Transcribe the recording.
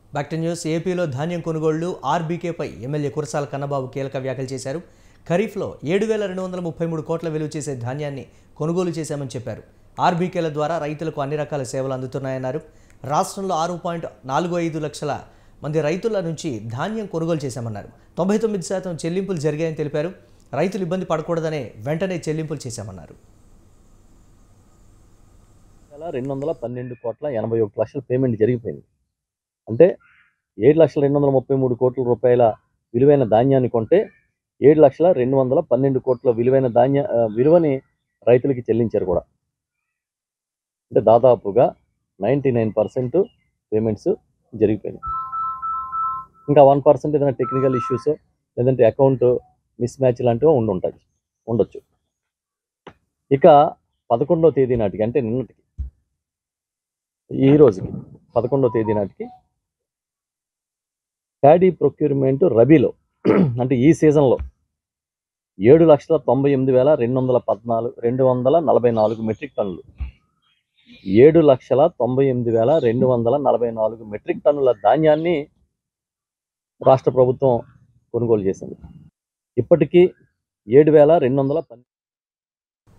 back to news ఏపీలో ధాన్యం కొనుగోళ్లు ఆర్బీకేపై ఎమ్మెల్యే కురసాల కన్నబాబు కీలక వ్యాఖ్యలు చేశారు ఖరీఫ్లో ఏడు వేల రెండు వందల ముప్పై మూడు కోట్ల విలువ చేసే ధాన్యాన్ని కొనుగోలు చేశామని చెప్పారు ఆర్బీకేల ద్వారా రైతులకు అన్ని రకాల సేవలు అందుతున్నాయన్నారు రాష్ట్రంలో ఆరు పాయింట్ నాలుగు ఐదు లక్షల మంది రైతుల నుంచి ధాన్యం కొనుగోలు చేశామన్నారు తొంభై తొమ్మిది శాతం చెల్లింపులు జరిగాయని తెలిపారు రైతులు ఇబ్బంది పడకూడదనే వెంటనే చెల్లింపులు చేశామన్నారు వేల రెండు వందల పన్నెండు కోట్ల ఎనభై ఒకటి లక్షల పేమెంట్ జరిగిపోయింది అంటే ఏడు లక్షల రెండు వందల ముప్పై మూడు కోట్ల రూపాయల విలువైన ధాన్యాన్ని కొంటే ఏడు లక్షల రెండు వందల పన్నెండు కోట్ల విలువైన ధాన్య ఆ, విలువని రైతులకి చెల్లించారు కూడా అంటే దాదాపుగా నైంటీ నైన్ పర్సెంట్ పేమెంట్స్ జరిగిపోయినాయి ఇంకా వన్ పర్సెంట్ ఏదైనా టెక్నికల్ ఇష్యూస్ లేదంటే అకౌంట్ మిస్ మ్యాచ్ లాంటివి ఉండి ఉంటాయి ఉండొచ్చు ఇక పదకొండవ తేదీ నాటికి అంటే నిన్నటికి ఈ రోజుకి పదకొండవ తేదీ నాటికి ప్యాడీ ప్రొక్యూర్మెంట్ రబీలో అంటే ఈ సీజన్లో ఏడు లక్షల తొంభై ఎనిమిది వేల రెండు వందల పద్నాలుగు రెండు వందల నలభై నాలుగు మెట్రిక్ టన్నులు ఏడు లక్షల తొంభై ఎనిమిది వేల రెండు వందల నలభై నాలుగు మెట్రిక్ టన్నుల ధాన్యాన్ని రాష్ట్ర ప్రభుత్వం కొనుగోలు చేసింది ఇప్పటికీ ఏడు వేల రెండు వందల పన్